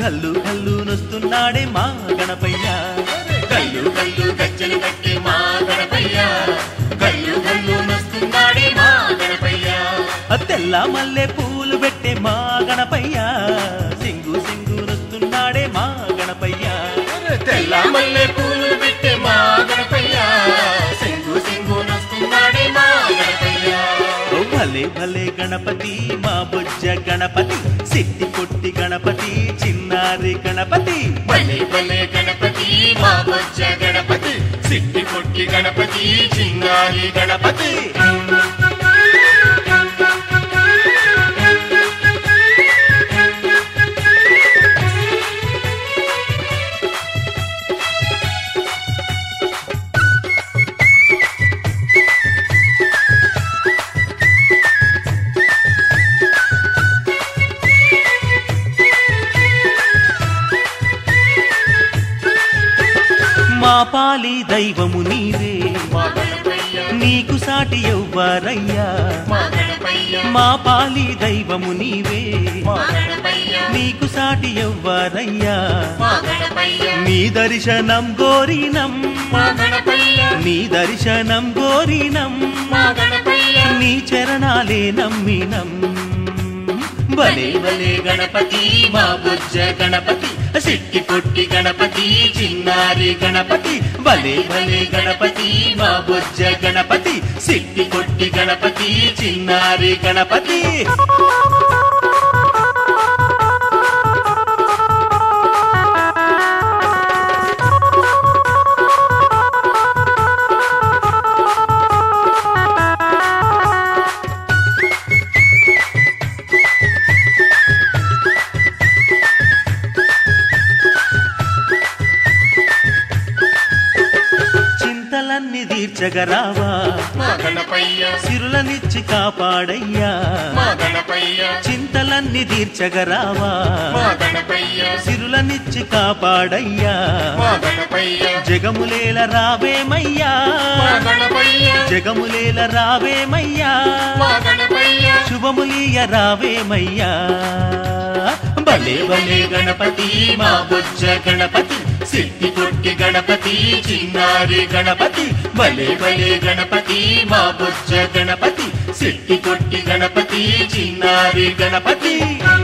గల్లు గల్లు నొస్తున్నాడే మా గణపయ్య గల్లు గల్లు గజ్జలు కట్టి మా గణపయ్య గల్లు గల్లు నొస్తున్నాడే మా గణపయ్య ఆ తెల్ల మల్లె పూలు పెట్టే మా గణపయ్య సింగు సింగు నొస్తున్నాడే మా గణపయ్య తెల్ల మల్లె పూలు పెట్టే మా గణపయ్య సింగు సింగు నొస్తున్నాడే మా గణపయ్య ఓ భలే భలే గణపతి మా బొజ్జ గణపతి సిట్టి పొట్టి గణపతి చిన్నారి గణపతి భలే భలే గణపతి మా బొజ్జ గణపతి సిట్టి పొట్టి గణపతి చింగారి గణపతి మా పాలి దైవము నీవే మా గణపయ్య నీకు సాటి ఎవ్వరయ్యా మా గణపయ్య మా పాలి దైవము నీవే మా గణపయ్య నీకు సాటి ఎవ్వరయ్యా మా గణపయ్య నీ దర్శనం గోరినం మా గణపయ్య నీ దర్శనం గోరినం మా గణపయ్య నీ చరణాలే నమ్మినం భలే భలే గణపతి మా బుజ్జ గణపతి సిట్టి పొట్టి గణపతి చిన్నారి గణపతి భలే భలే గణపతి మా బుజ్జ గణపతి సిట్టి పొట్టి గణపతి చిన్నారి గణపతి చింతలన్నీ తీర్చగరావా మా గణపయ్య సిరులనిచ్చి కాపాడయ్యా మా గణపయ్య చింతలన్నీ తీర్చగరావా మా గణపయ్య సిరులనిచ్చి కాపాడయ్యా మా గణపయ్య జగములేల రావేమయ్యా మా గణపయ్య జగములేల రావేమయ్యా మా గణపయ్య శుభములీయ రావేమయ్యా భలే భలే గణపతి మా బుజ్జ గణపతి సిట్టి పొట్టి గణపతి చిన్నారి గణపతి భలే భలే గణపతి మా బుజ్జ గణపతి సిట్టి పొట్టి గణపతి చిన్నారి గణపతి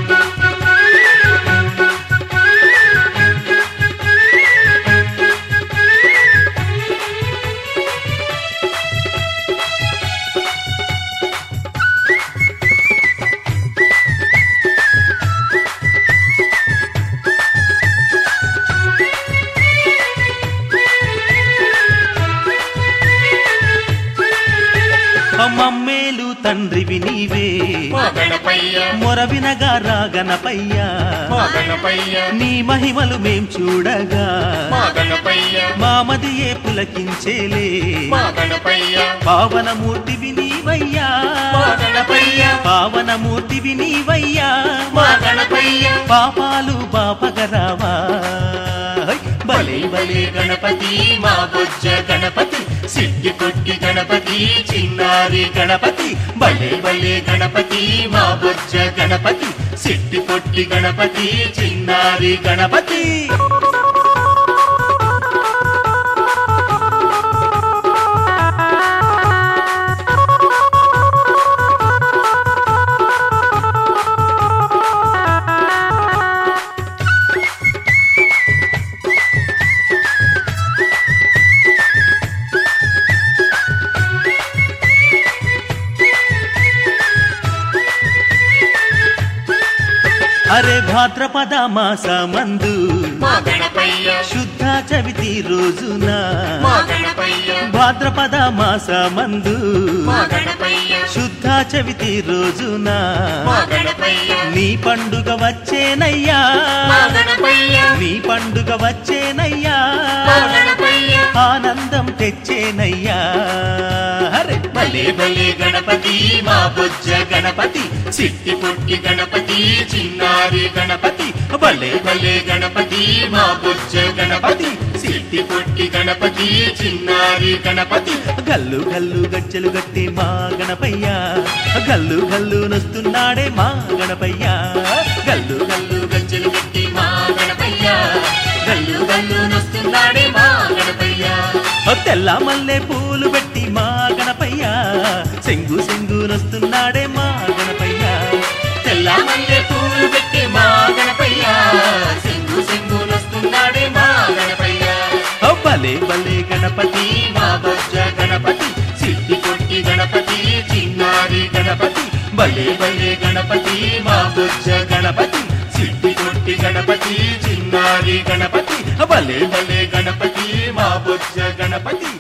మమ్మేలు తండ్రివి నీవే మా గణపయ్య మొరవినగా రాగనపయ్యా మా గణపయ్య నీ మహిమలు మేం చూడగా మా గణపయ్య మామదియే పులకించేలే మా గణపయ్య పావనమూర్తివి నీవయ్యా మా గణపయ్య పావనమూర్తివి నీవయ్యా మా గణపయ్య పాపాలు బాపగరావా హై! భలే భలే గణపతి మా బొజ్జ గణపతి సిట్టి పొట్టి గణపతి చిన్నారి గణపతి భలే భలే గణపతి మా బొజ్జ గణపతి సిట్టి పొట్టి గణపతి చిన్నారి గణపతి అరే భాద్రపద మాసమందు మా గణపయ్య శుద్ధ చవితి రోజున మా గణపయ్య భాద్రపద మాసమందు మా గణపయ్య శుద్ధ చవితి రోజున మా గణపయ్య నీ పండుగ వచ్చేనయ్యా మా గణపయ్య నీ పండుగ వచ్చేనయ్యా మా గణపయ్య ఆనందం తెచ్చేనయ్యా అరే భలే భలే గణపతి మా బొజ్జ గణపతి సిట్టి పొట్టి గణపతి చిన్నారి గణపతి భలే భలే గణపతి మా బొజ్జ గణపతి సిట్టి పొట్టి గణపతి చిన్నారి గణపతి గల్లు గల్లు గజ్జలు గట్టి మా గణపయ్య గల్లు గల్లు నొస్తున్నాడే మా గణపయ్య గల్లు గల్లు గజ్జలు గట్టి మా జల్లునొస్తున్నాడే మా గణపయ్య ఓ తెల్ల మల్లె పూలు పెట్టి మా గణపయ్య సెంగు సెంగునొస్తున్నాడే మా గణపయ్య తెల్ల మల్లె పూలు పెట్టి మా గణపయ్య సింగు సింగునొస్తున్నాడే మా గణపయ్య ఓ భలే భలే గణపతి మా బొజ్జ గణపతి సిద్ధి కొట్టి గణపతి చిన్నారి గణపతి భలే భలే గణపతి మా బుజ్జ గణపతి సిద్ధి కొట్టి గణపతి చిన్నారి గణపతి భలే భలే గణపతి మా బుజ్జ గణపతి